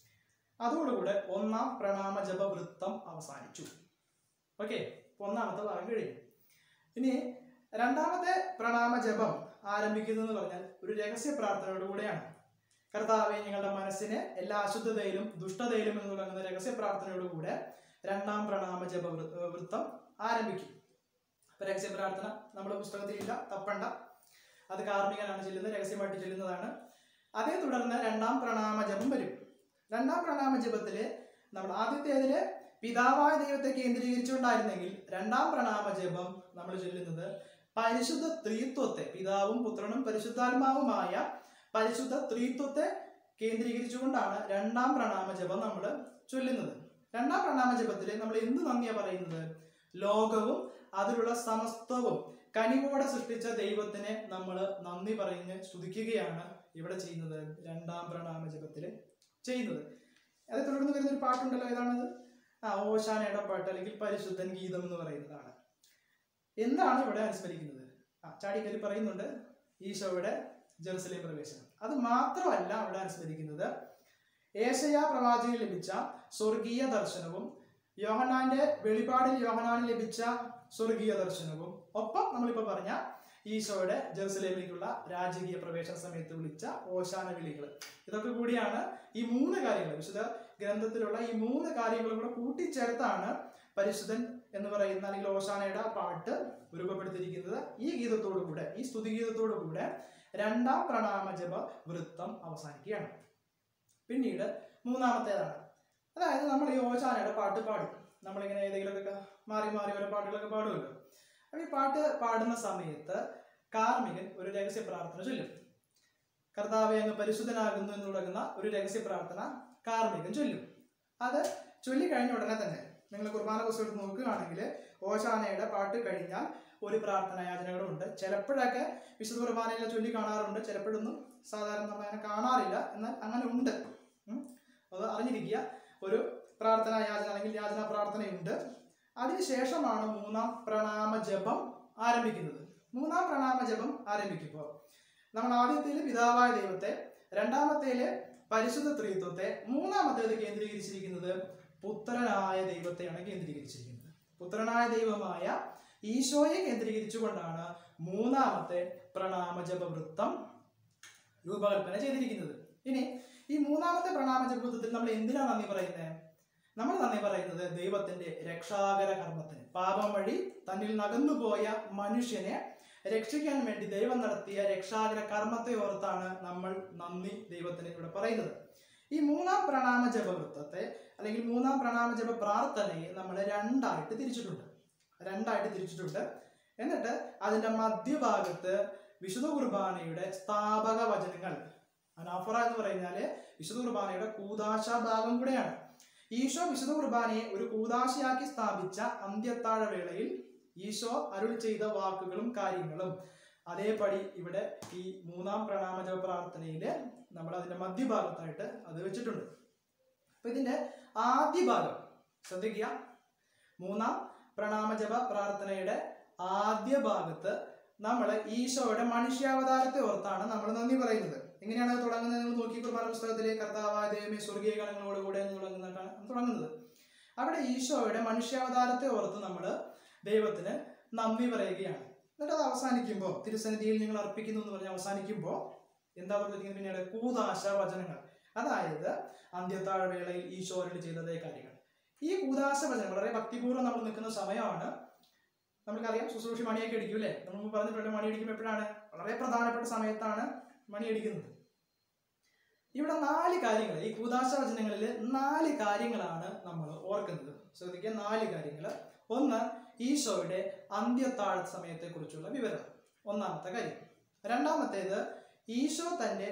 അതോടുകൂടെ ഒന്നാം പ്രണാമ ജപ വൃത്തം അവസാനിച്ചു ഓക്കെ ഒന്നാമത്തെ ഭാഗം കഴിഞ്ഞു ഇനി രണ്ടാമത്തെ പ്രണാമ ജപം ആരംഭിക്കുന്നതെന്ന് പറഞ്ഞാൽ ഒരു രഹസ്യ പ്രാർത്ഥനയോടുകൂടെയാണ് കർത്താവെ ഞങ്ങളുടെ മനസ്സിനെ എല്ലാ അശുദ്ധതയിലും ദുഷ്ടതയിലും എന്ന് തുടങ്ങുന്ന രഹസ്യ പ്രാർത്ഥനയോടുകൂടെ രണ്ടാം പ്രണാമ ജപ വൃ- ഏർ വൃത്തം ആരംഭിക്കും അപ്പൊ രഹസ്യ പ്രാർത്ഥന നമ്മുടെ പുസ്തകത്തിലില്ല തപ്പണ്ട അത് കാർമികനാണ് ചെല്ലുന്നത് രഹസ്യമായിട്ട് ചെല്ലുന്നതാണ് അതേ തുടർന്ന് രണ്ടാം പ്രണാമ ജപം വരും രണ്ടാം പ്രണാമ ജപത്തില് നമ്മൾ ആദ്യത്തേതില് പിതാവായ ദൈവത്തെ കേന്ദ്രീകരിച്ചുകൊണ്ടായിരുന്നെങ്കിൽ രണ്ടാം പ്രണാമ ജപം നമ്മൾ ചൊല്ലുന്നത് പരിശുദ്ധ ത്രിത്വത്തെ പിതാവും പുത്രനും പരിശുദ്ധാത്മാവുമായ പരിശുദ്ധ ത്രിത്വത്തെ കേന്ദ്രീകരിച്ചുകൊണ്ടാണ് രണ്ടാം പ്രണാമ ജപം നമ്മൾ ചൊല്ലുന്നത് രണ്ടാം പ്രണാമ ജപത്തിൽ നമ്മൾ എന്ത് നന്ദിയാ പറയുന്നത് ലോകവും അതിലുള്ള സമസ്തവും കനിവോടെ സൃഷ്ടിച്ച ദൈവത്തിനെ നമ്മൾ നന്ദി പറഞ്ഞ് സ്തുതിക്കുകയാണ് ഇവിടെ ചെയ്യുന്നത് രണ്ടാം പ്രണാമ ജപത്തിൽ ചെയ്യുന്നത് അത് തുടർന്ന് വരുന്ന ഒരു പാട്ടുണ്ടല്ലോ ഏതാണത് ആ ഓശാനയുടെ പാട്ട് അല്ലെങ്കിൽ പരിശുദ്ധൻ ഗീതം എന്ന് പറയുന്നതാണ് എന്താണ് ഇവിടെ അനുസ്മരിക്കുന്നത് ആ ചാടിക്കരി പറയുന്നുണ്ട് ഈശോയുടെ ജെറുസലേം പ്രവേശനം അത് മാത്രമല്ല അവിടെ അനുസ്മരിക്കുന്നത് ഏഷയ പ്രവാചകന് ലഭിച്ച സ്വർഗീയ ദർശനവും യോഹനാന്റെ വെളിപാടിൽ യോഹനാന് ലഭിച്ച സ്വർഗീയ ദർശനവും ഒപ്പം നമ്മളിപ്പോ പറഞ്ഞ ഈശോയുടെ ജെറുസലേമിലേക്കുള്ള രാജകീയ പ്രവേശന സമയത്ത് വിളിച്ച ഓശാന വിളികൾ ഇതൊക്കെ കൂടിയാണ് ഈ മൂന്ന് കാര്യങ്ങൾ വിശുദ്ധ ഗ്രന്ഥത്തിലുള്ള ഈ മൂന്ന് കാര്യങ്ങളും കൂടെ കൂട്ടിച്ചേർത്താണ് പരിശുദ്ധൻ എന്ന് പറയുന്ന അല്ലെങ്കിൽ ഓശാനയുടെ ആ പാട്ട് രൂപപ്പെടുത്തിയിരിക്കുന്നത് ഈ ഗീതത്തോടു കൂടെ ഈ സ്തുതിഗീതത്തോടു കൂടെ രണ്ടാം പ്രണാമ ജപ വൃത്തം അവസാനിക്കുകയാണ് പിന്നീട് മൂന്നാമത്തേതാണ് അതായത് നമ്മൾ ഈ ഓശാനയുടെ പാട്ട് പാടും നമ്മളിങ്ങനെ ഏതെങ്കിലുമൊക്കെ മാറി മാറി ഓരോ പാട്ടുകളൊക്കെ പാടുമല്ലോ അപ്പോൾ ഈ പാട്ട് പാടുന്ന സമയത്ത് കാർമികൻ ഒരു രഹസ്യ പ്രാർത്ഥന ചൊല്ലും കർത്താവെ അങ്ങ് പരിശുദ്ധനാകുന്നു എന്ന് തുടങ്ങുന്ന ഒരു രഹസ്യ പ്രാർത്ഥന കാർമികൻ ചൊല്ലും അത് ചൊല്ലി കഴിഞ്ഞ ഉടനെ തന്നെ നിങ്ങൾ കുർബാന പുസ്തകം എടുത്ത് നോക്കുകയാണെങ്കിൽ ഓശാനയുടെ പാട്ട് കഴിഞ്ഞാൽ ഒരു പ്രാർത്ഥനാ യാചനകളും ഉണ്ട് ചിലപ്പോഴൊക്കെ വിശുദ്ധ കുർബാനയിലെ ചൊല്ലി കാണാറുണ്ട് ചിലപ്പോഴൊന്നും സാധാരണ നമ്മൾ അങ്ങനെ കാണാറില്ല എന്നാൽ അങ്ങനെ ഉണ്ട് ഉം. അത് അറിഞ്ഞിരിക്കുക ഒരു പ്രാർത്ഥനാ യാചന അല്ലെങ്കിൽ യാചന പ്രാർത്ഥനയുണ്ട് അതിനുശേഷമാണ് മൂന്നാം പ്രണാമ ജപം ആരംഭിക്കുന്നത് മൂന്നാം പ്രണാമ ജപം ആരംഭിക്കുമ്പോൾ നമ്മൾ ആദ്യത്തേല് പിതാവായ ദൈവത്തെ രണ്ടാമത്തേല് പരിശുദ്ധ ത്രിത്വത്തെ മൂന്നാമത്തേത് കേന്ദ്രീകരിച്ചിരിക്കുന്നത് പുത്രനായ ദൈവത്തെയാണ് കേന്ദ്രീകരിച്ചിരിക്കുന്നത് പുത്രനായ ദൈവമായ ഈശോയെ കേന്ദ്രീകരിച്ചുകൊണ്ടാണ് മൂന്നാമത്തെ പ്രണാമ ജപ വൃത്തം രൂപകൽപ്പന ചെയ്തിരിക്കുന്നത് ഇനി ഈ മൂന്നാമത്തെ പ്രണാമ ജപ വൃത്തത്തിൽ നമ്മൾ എന്തിനാണ് നന്ദി പറയുന്നത് നമ്മൾ നന്ദി പറയുന്നത് ദൈവത്തിന്റെ രക്ഷാകര കർമ്മത്തിന് പാപം വഴി തന്നിൽ നകന്നുപോയ മനുഷ്യനെ രക്ഷിക്കാൻ വേണ്ടി ദൈവം നടത്തിയ രക്ഷാകര കർമ്മത്തെ ഓർത്താണ് നമ്മൾ നന്ദി ദൈവത്തിന് ഇവിടെ പറയുന്നത് ഈ മൂന്നാം പ്രണാമ ജപവൃത്തത്തെ അല്ലെങ്കിൽ മൂന്നാം പ്രണാമ ജപ പ്രാർത്ഥനയെ നമ്മൾ രണ്ടായിട്ട് തിരിച്ചിട്ടുണ്ട് രണ്ടായിട്ട് തിരിച്ചിട്ടുണ്ട് എന്നിട്ട് അതിന്റെ മധ്യഭാഗത്ത് വിശുദ്ധ കുർബാനയുടെ സ്ഥാപക വചനങ്ങൾ അനാഫറ എന്ന് പറഞ്ഞാല് വിശുദ്ധ കുർബാനയുടെ കൂതാശ ഭാഗം കൂടെയാണ് ഈശോ വിശുദ്ധ കുർബാനയെ ഒരു കൂതാശയാക്കി സ്ഥാപിച്ച അന്ത്യത്താഴ വേളയിൽ ഈശോ അരുൾ ചെയ്ത വാക്കുകളും കാര്യങ്ങളും അതേപടി ഇവിടെ ഈ മൂന്നാം പ്രണാമജപ പ്രാർത്ഥനയില് നമ്മൾ അതിന്റെ മധ്യഭാഗത്തായിട്ട് അത് വെച്ചിട്ടുണ്ട് അപ്പൊ ഇതിന്റെ ആദ്യ ഭാഗം ശ്രദ്ധിക്കുക മൂന്നാം പ്രണാമജപ പ്രാർത്ഥനയുടെ ആദ്യ ഭാഗത്ത് നമ്മൾ ഈശോയുടെ മനുഷ്യാവതാരത്തെ ഓർത്താണ് നമ്മൾ നന്ദി പറയുന്നത് എങ്ങനെയാണ് അത് തുടങ്ങുന്നത് നിങ്ങൾ നോക്കി കുർബാന പുസ്തകത്തിലെ കർത്താവായ ദൈവമേ സ്വർഗീയ ഗണങ്ങളോടുകൂടെ എന്ന് തുടങ്ങുന്നതാണ് തുടങ്ങുന്നത് അവിടെ ഈശോയുടെ മനുഷ്യാവതാരത്തെ ഓർത്ത് നമ്മൾ ദൈവത്തിന് നന്ദി പറയുകയാണ് എന്നിട്ട് അത് അവസാനിക്കുമ്പോൾ തിരുസന്നിധിയിൽ നിങ്ങൾ അർപ്പിക്കുന്നു എന്ന് പറഞ്ഞ് അവസാനിക്കുമ്പോൾ എന്താ പറഞ്ഞിരിക്കുന്നത് പിന്നീട് കൂതാശ വചനങ്ങൾ അതായത് അന്ത്യത്താഴ വേളയിൽ ഈശോ അരുളി ചെയ്തതേ കാര്യങ്ങൾ ഈ കൂതാശ വചനം വളരെ ഭക്തിപൂർവ്വം നമ്മൾ നിൽക്കുന്ന സമയമാണ് നമുക്കറിയാം ശുശ്രൂഷി മണിയൊക്കെ അടിക്കും അല്ലേ നമ്മൾ മുമ്പ് പറഞ്ഞിട്ടുണ്ട് മണി അടിക്കുമ്പോൾ എപ്പോഴാണ് വളരെ പ്രധാനപ്പെട്ട സമയത്താണ് മണി അടിക്കുന്നത് ഇവിടെ നാല് കാര്യങ്ങൾ ഈ കൂതാശ വചനങ്ങളിൽ നാല് കാര്യങ്ങളാണ് നമ്മൾ ഓർക്കുന്നത് ശ്രദ്ധിക്കുക നാല് കാര്യങ്ങൾ ഒന്ന് ഈശോയുടെ അന്ത്യത്താഴ സമയത്തെ കുറിച്ചുള്ള വിവരം ഒന്നാമത്തെ കാര്യം രണ്ടാമത്തേത് ഈശോ തന്റെ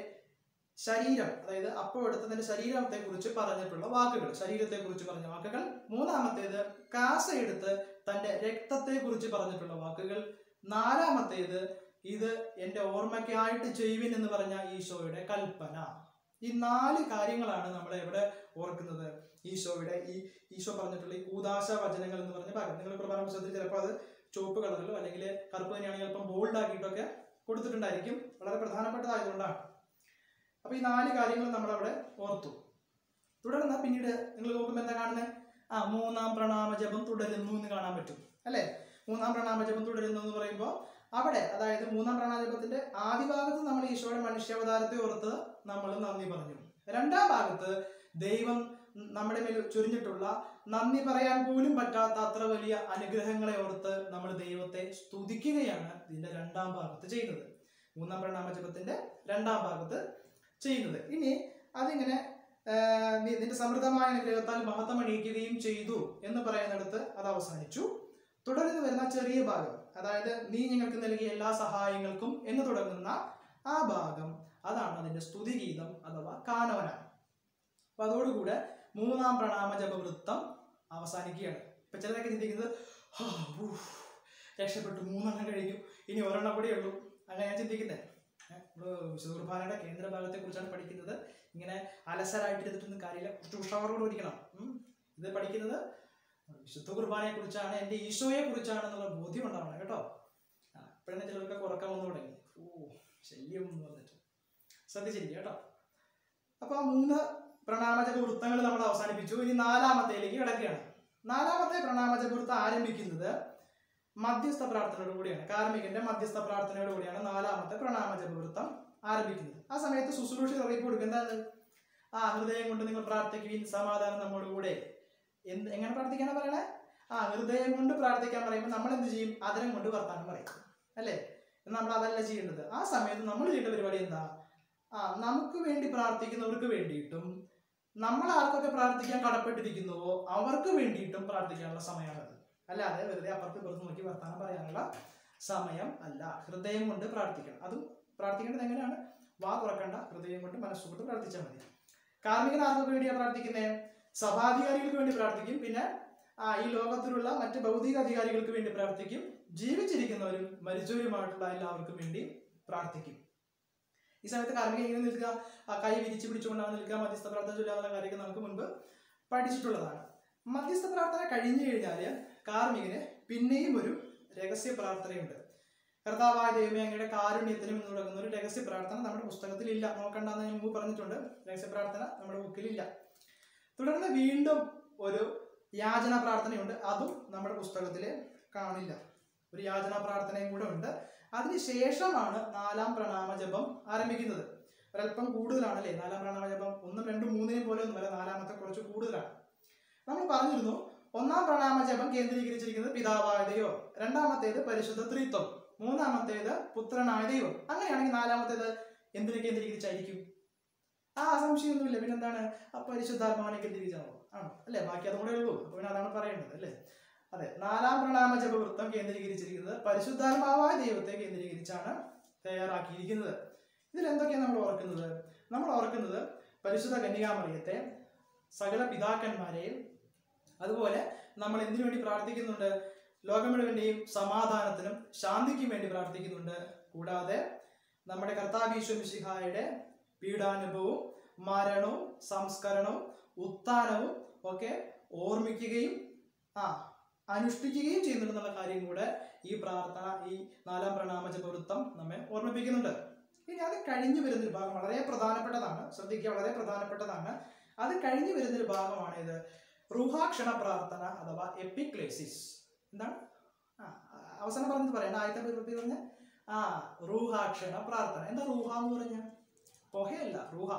ശരീരം അതായത് അപ്പോൾ എടുത്ത തന്റെ ശരീരത്തെ കുറിച്ച് പറഞ്ഞിട്ടുള്ള വാക്കുകൾ ശരീരത്തെ കുറിച്ച് പറഞ്ഞ വാക്കുകൾ മൂന്നാമത്തേത് കാസ എടുത്ത് തന്റെ രക്തത്തെ കുറിച്ച് പറഞ്ഞിട്ടുള്ള വാക്കുകൾ നാലാമത്തേത് ഇത് എന്റെ ഓർമ്മയ്ക്കായിട്ട് ചെയ്യുവിൻ എന്ന് പറഞ്ഞ ഈശോയുടെ കൽപ്പന ഈ നാല് കാര്യങ്ങളാണ് നമ്മൾ എവിടെ ഓർക്കുന്നത് ഈശോയുടെ ഈ ഈശോ പറഞ്ഞിട്ടുള്ള ഈ കൂതാശ വചനങ്ങൾ എന്ന് പറഞ്ഞ ഭാഗം നിങ്ങൾ കുർബാന പുസ്തകത്തിൽ ചിലപ്പോൾ അത് ചുവപ്പ് കളറിലോ അല്ലെങ്കിൽ കറുപ്പ് തന്നെയാണെങ്കിൽ അല്പം ബോൾഡ് ആക്കിയിട്ടൊക്കെ കൊടുത്തിട്ടുണ്ടായിരിക്കും വളരെ പ്രധാനപ്പെട്ടതായതുകൊണ്ടാണ് അപ്പൊ ഈ നാല് കാര്യങ്ങൾ നമ്മൾ അവിടെ ഓർത്തു തുടർന്ന് പിന്നീട് നിങ്ങൾ നോക്കുമ്പോൾ എന്താ കാണുന്നത് ആ മൂന്നാം പ്രണാമ ജപം തുടരുന്നു എന്ന് കാണാൻ പറ്റും അല്ലെ മൂന്നാം പ്രണാമ ജപം തുടരുന്നു എന്ന് പറയുമ്പോൾ അവിടെ അതായത് മൂന്നാം പ്രണാമ ജപത്തിന്റെ ആദ്യ ഭാഗത്ത് നമ്മൾ ഈശോയുടെ മനുഷ്യാവതാരത്തെ ഓർത്ത് നമ്മൾ നന്ദി പറഞ്ഞു രണ്ടാം ഭാഗത്ത് ദൈവം നമ്മുടെ മേൽ ചൊരിഞ്ഞിട്ടുള്ള നന്ദി പറയാൻ പോലും പറ്റാത്ത അത്ര വലിയ അനുഗ്രഹങ്ങളെ ഓർത്ത് നമ്മൾ ദൈവത്തെ സ്തുതിക്കുകയാണ് ഇതിന്റെ രണ്ടാം ഭാഗത്ത് ചെയ്യുന്നത് മൂന്നാം പ്രണാമ ജപത്തിന്റെ രണ്ടാം ഭാഗത്ത് ചെയ്യുന്നത് ഇനി അതിങ്ങനെ ആഹ്, നീ നിന്റെ സമൃദ്ധമായ അനുഗ്രഹത്താൽ മഹത്വം അണിയിക്കുകയും ചെയ്തു എന്ന് പറയുന്നിടത്ത് അത് അവസാനിച്ചു തുടർന്ന് വരുന്ന ചെറിയ ഭാഗം അതായത് നീ ഞങ്ങൾക്ക് നൽകിയ എല്ലാ സഹായങ്ങൾക്കും എന്ന് തുടങ്ങുന്ന ആ ഭാഗം അതാണ് അതിന്റെ സ്തുതിഗീതം അഥവാ കാനോന അപ്പൊ അതോടുകൂടെ മൂന്നാം പ്രണാമ ജപവൃത്തം അവസാനിക്കുകയാണ് ഇപ്പൊ ചിലരൊക്കെ ചിന്തിക്കുന്നത് "ഹാ, ഊഫ്, രക്ഷപ്പെട്ടു മൂന്നെണ്ണം കഴിഞ്ഞു ഇനി ഒരെണ്ണം കൂടെ ഉള്ളൂ അങ്ങനെ ഞാൻ ചിന്തിക്കുന്നത് നമ്മള് വിശുദ്ധ കുർബാനയുടെ കേന്ദ്ര ഭാഗത്തെ കുറിച്ചാണ് പഠിക്കുന്നത് ഇങ്ങനെ അലസരായിട്ടിരുന്നിട്ടൊന്നും കാര്യമില്ല കുറച്ച് ഉഷാറോട് പഠിക്കണം ഉം. ഇത് പഠിക്കുന്നത് വിശുദ്ധ കുർബാനയെ കുറിച്ചാണ് എൻ്റെ ഈശോയെ കുറിച്ചാണ് എന്നുള്ള ബോധ്യം ഉണ്ടാവണം കേട്ടോ ആ ഇപ്പോഴന്നെ ചിലർക്ക് ഉറക്കം വന്നു തുടങ്ങി ഓ ശല്യം എന്ന് പറഞ്ഞിട്ട് ശ്രദ്ധിച്ചിരിക്കുക കേട്ടോ അപ്പൊ ആ മൂന്ന് പ്രണാമജപ വൃത്തങ്ങൾ നമ്മൾ അവസാനിപ്പിച്ചു ഇനി നാലാമത്തേലേക്ക് കിടക്കുകയാണ് നാലാമത്തെ പ്രണാമജപ വൃത്തം ആരംഭിക്കുന്നത് മധ്യസ്ഥ പ്രാർത്ഥനയോട് കൂടിയാണ് കാർമികന്റെ മധ്യസ്ഥ പ്രാർത്ഥനയോട് കൂടിയാണ് നാലാമത്തെ പ്രണാമജപ വൃത്തം ആരംഭിക്കുന്നത് ആ സമയത്ത് ശുശ്രൂഷ അറിയിപ്പ് കൊടുക്കുക എന്താണ് ആ ഹൃദയം കൊണ്ട് നിങ്ങൾ പ്രാർത്ഥിക്കുവിൻ സമാധാനം നമ്മോട് കൂടെ എന്ത് എങ്ങനെ പ്രാർത്ഥിക്കാനാ പറയണേ ആ ഹൃദയം കൊണ്ട് പ്രാർത്ഥിക്കാൻ പറയുമ്പോൾ നമ്മൾ എന്ത് ചെയ്യും അതരം കൊണ്ട് വർത്താനം പറയും അല്ലേ എന്നാൽ നമ്മൾ അതല്ല ചെയ്യേണ്ടത് ആ സമയത്ത് നമ്മൾ ചെയ്യേണ്ട പരിപാടി എന്താ ആ നമുക്ക് വേണ്ടി പ്രാർത്ഥിക്കുന്നവർക്ക് വേണ്ടിയിട്ടും നമ്മൾ ആർക്കൊക്കെ പ്രാർത്ഥിക്കാൻ കടപ്പെട്ടിരിക്കുന്നുവോ അവർക്ക് വേണ്ടിയിട്ടും പ്രാർത്ഥിക്കാനുള്ള സമയമാണത് അല്ലാതെ വെറുതെ അപ്പുറത്ത് ഇപ്പുറത്ത് നോക്കി വർത്താനം പറയാനുള്ള സമയം അല്ല ഹൃദയം കൊണ്ട് പ്രാർത്ഥിക്കണം അതും പ്രാർത്ഥിക്കേണ്ടത് എങ്ങനെയാണ് വാ തുറക്കണ്ട ഹൃദയം കൊണ്ട് മനസ്സുകൊണ്ട് പ്രാർത്ഥിച്ചാൽ മതി കാർമികൻ ആർക്കൊക്കെ വേണ്ടിയാണ് പ്രാർത്ഥിക്കുന്നത് സഭാധികാരികൾക്ക് വേണ്ടി പ്രാർത്ഥിക്കും പിന്നെ ആ ഈ ലോകത്തിലുള്ള മറ്റ് ഭൗതിക അധികാരികൾക്ക് വേണ്ടി പ്രാർത്ഥിക്കും ജീവിച്ചിരിക്കുന്നവരും മരിച്ചവരുമായിട്ടുള്ള എല്ലാവർക്കും വേണ്ടി പ്രാർത്ഥിക്കും ഈ സമയത്ത് കാർമിക ഇങ്ങനെ നിൽക്കുക ആ കൈ വിരിച്ചു പിടിച്ചുകൊണ്ടാണ് നിൽക്കുക മധ്യസ്ഥ പ്രാർത്ഥന ചൊല്ലാവുന്ന കാര്യമൊക്കെ നമുക്ക് മുൻപ് പഠിച്ചിട്ടുള്ളതാണ് മധ്യസ്ഥ പ്രാർത്ഥന കഴിഞ്ഞു കഴിഞ്ഞാൽ കാർമികന് പിന്നെയും ഒരു രഹസ്യ പ്രാർത്ഥനയുണ്ട് കർത്താവായ ദൈവമേ അങ്ങയുടെ കാരുണ്യത്തിനും എന്ന് തുടങ്ങുന്ന ഒരു രഹസ്യ പ്രാർത്ഥന നമ്മുടെ പുസ്തകത്തിൽ ഇല്ല നോക്കണ്ടെന്ന് ഞാൻ മുമ്പ് പറഞ്ഞിട്ടുണ്ട് രഹസ്യ പ്രാർത്ഥന നമ്മുടെ ബുക്കിലില്ല തുടർന്ന് വീണ്ടും ഒരു യാചന പ്രാർത്ഥനയുണ്ട് അതും നമ്മുടെ പുസ്തകത്തിൽ കാണില്ല ഒരു യാചന പ്രാർത്ഥനയും കൂടെ ഉണ്ട് അതിനുശേഷമാണ് നാലാം പ്രണാമ ജപം ആരംഭിക്കുന്നത് ഒരല്പം കൂടുതലാണ് അല്ലേ നാലാം പ്രണാമ ജപം ഒന്നും രണ്ടും മൂന്നിനെയും പോലെ ഒന്നും അല്ല നാലാമത്തെ കുറച്ച് കൂടുതലാണ് നമ്മൾ പറഞ്ഞിരുന്നു ഒന്നാം പ്രണാമ ജപം കേന്ദ്രീകരിച്ചിരിക്കുന്നത് പിതാവായ ദൈവം രണ്ടാമത്തേത് പരിശുദ്ധ ത്രിത്വം മൂന്നാമത്തേത് പുത്രനായ ദൈവം അങ്ങനെയാണെങ്കിൽ നാലാമത്തേത് എന്തിനെ കേന്ദ്രീകരിച്ചായിരിക്കും ആ സംശയമൊന്നുമില്ല പിന്നെന്താണ് ആ പരിശുദ്ധാത്മാവിനെ കേന്ദ്രീകരിച്ചാണോ ആണോ അല്ലേ ബാക്കി അതും കൂടെ ഉള്ളൂ അപ്പൊ പിന്നെ അതാണ് പറയേണ്ടത് അല്ലേ അതെ നാലാം പ്രണാമ ജപവൃത്തം കേന്ദ്രീകരിച്ചിരിക്കുന്നത് പരിശുദ്ധാത്മാവായ ദൈവത്തെ കേന്ദ്രീകരിച്ചാണ് തയ്യാറാക്കിയിരിക്കുന്നത് ഇതിൽ എന്തൊക്കെയാണ് നമ്മൾ ഓർക്കുന്നത് നമ്മൾ ഓർക്കുന്നത് പരിശുദ്ധ കന്യകാമറിയത്തെ സകല പിതാക്കന്മാരെയും അതുപോലെ നമ്മൾ എന്തിനു വേണ്ടി പ്രാർത്ഥിക്കുന്നുണ്ട് ലോകം മുഴുവന്റെയും സമാധാനത്തിനും ശാന്തിക്കും വേണ്ടി പ്രാർത്ഥിക്കുന്നുണ്ട് കൂടാതെ നമ്മുടെ കർത്താവീശ്വ മിശിഹായുടെ പീഡാനുഭവവും മരണവും സംസ്കരണവും ഉത്ഥാനവും ഒക്കെ ഓർമ്മിക്കുകയും ആ അനുഷ്ഠിക്കുകയും ചെയ്യുന്നുണ്ടെന്നുള്ള കാര്യം കൂടെ ഈ പ്രാർത്ഥന ഈ നാലാം പ്രണാമ ജപവൃത്തം നമ്മെ ഓർമ്മിപ്പിക്കുന്നുണ്ട് ഇനി അത് കഴിഞ്ഞു വരുന്നൊരു ഭാഗം വളരെ പ്രധാനപ്പെട്ടതാണ് ശ്രദ്ധിക്കുക വളരെ പ്രധാനപ്പെട്ടതാണ് അത് കഴിഞ്ഞു വരുന്നൊരു ഭാഗമാണ് ഇത് റുഹാക്ഷണ പ്രാർത്ഥന അഥവാ എപ്പിക്ലേസിസ് എന്താണ് ആ അവസാനം പറഞ്ഞത് പറയണ്ട ആദ്യത്തെ പേര് പറഞ്ഞ ആ റൂഹാക്ഷണ പ്രാർത്ഥന എന്താ റൂഹ എന്ന് പറഞ്ഞ പുകയല്ല റൂഹ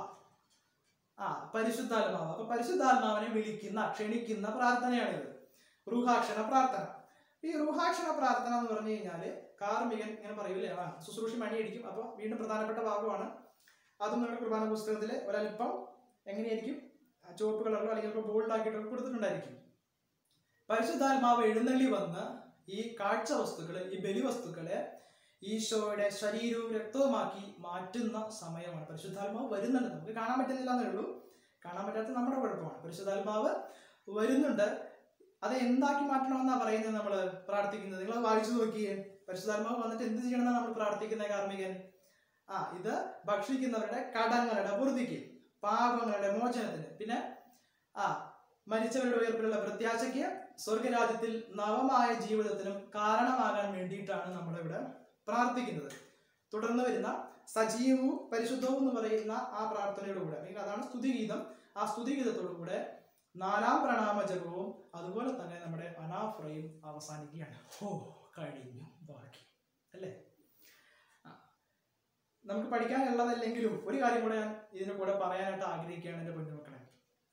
ആ പരിശുദ്ധാത്മാവ് അപ്പൊ പരിശുദ്ധാത്മാവിനെ വിളിക്കുന്ന ക്ഷണിക്കുന്ന പ്രാർത്ഥനയാണിത് റൂഹാക്ഷണ പ്രാർത്ഥന ഈ റൂഹാക്ഷണ പ്രാർത്ഥന എന്ന് പറഞ്ഞു കഴിഞ്ഞാല് കാർമികൻ ഇങ്ങനെ പറയൂലേ ആ ശുശ്രൂഷി മണിയടിക്കും അപ്പൊ വീണ്ടും പ്രധാനപ്പെട്ട ഭാഗമാണ് അതും നമ്മുടെ കുർബാന പുസ്തകത്തിൽ ഒരല്പം എങ്ങനെയായിരിക്കും ആ, ചുവപ്പ് കളറിലോ അല്ലെങ്കിൽ ബോൾഡ് ആക്കിയിട്ടോ കൊടുത്തിട്ടുണ്ടായിരിക്കും പരിശുദ്ധാത്മാവ് എഴുന്നള്ളി വന്ന് ഈ കാഴ്ച വസ്തുക്കളെ ഈ ബലി വസ്തുക്കളെ ഈശോയുടെ ശരീരവും രക്തവുമാക്കി മാറ്റുന്ന സമയമാണ് പരിശുദ്ധാത്മാവ് വരുന്നുണ്ട് നമുക്ക് കാണാൻ പറ്റുന്നില്ല എന്നേ ഉള്ളൂ കാണാൻ പറ്റാത്ത നമ്മുടെ കുഴപ്പമാണ് പരിശുദ്ധാത്മാവ് വരുന്നുണ്ട് അത് എന്താക്കി മാറ്റണമെന്നാ പറയുന്നത് നമ്മൾ പ്രാർത്ഥിക്കുന്നത് നിങ്ങൾ വായിച്ചു നോക്കിയേ പരിശുദ്ധാത്മാവ് വന്നിട്ട് എന്ത് ചെയ്യണമെന്നാണ് നമ്മൾ പ്രാർത്ഥിക്കുന്നത് കാർമികൻ ആ ഇത് ഭക്ഷിക്കുന്നവരുടെ കടങ്ങളുടെ പൂർത്തിക്ക് പാപങ്ങളുടെ മോചനത്തിന് പിന്നെ ആ മരിച്ചവരുടെ ഉയർപ്പിലുള്ള പ്രത്യാശയ്ക്ക് സ്വർഗരാജ്യത്തിൽ നവമായ ജീവിതത്തിനും കാരണമാകാൻ വേണ്ടിയിട്ടാണ് നമ്മളിവിടെ പ്രാർത്ഥിക്കുന്നത് തുടർന്ന് വരുന്ന സജീവവും പരിശുദ്ധവും എന്ന് പറയുന്ന ആ പ്രാർത്ഥനയുടെ കൂടെ അല്ലെങ്കിൽ അതാണ് സ്തുതിഗീതം ആ സ്തുതിഗീതത്തോടു കൂടെ നാലാം പ്രണാമ ജപവും അതുപോലെ തന്നെ നമ്മുടെ അനാഫ്രയും അവസാനിക്കുകയാണ് ഓ കഴിഞ്ഞു ബാക്കി അല്ലേ ആ. നമുക്ക് പഠിക്കാനുള്ളതല്ലെങ്കിലും ഒരു കാര്യം കൂടെ ഞാൻ ഇതിന് കൂടെ പറയാനായിട്ട് ആഗ്രഹിക്കുകയാണ് എൻ്റെ കുഞ്ഞുമക്കളെ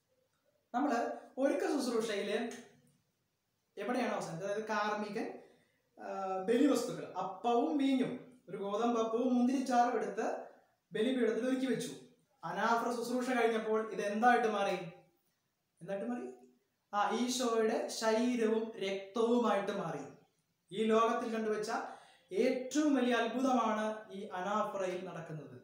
നമ്മൾ ഒരുക്ക ശുശ്രൂഷയില് എവിടെയാണ് അവസാനിച്ചത് അതായത് കാർമികൻ ആ, ബലിവസ്തുക്കൾ അപ്പവും വീഞ്ഞും ഒരു ഗോതമ്പ് അപ്പവും മുന്തിരിച്ചാറും എടുത്ത് ബലിപീഠത്തിൽ ഒരുക്കി വെച്ചു അനാഫ്ര ശുശ്രൂഷ കഴിഞ്ഞപ്പോൾ ഇത് എന്തായിട്ട് മാറി എന്തായിട്ട് മാറി ആ ഈശോയുടെ ശരീരവും രക്തവുമായിട്ട് മാറി ഈ ലോകത്തിൽ കണ്ടുവച്ച ഏറ്റവും വലിയ അത്ഭുതമാണ് ഈ അനാഫ്രയിൽ നടക്കുന്നത്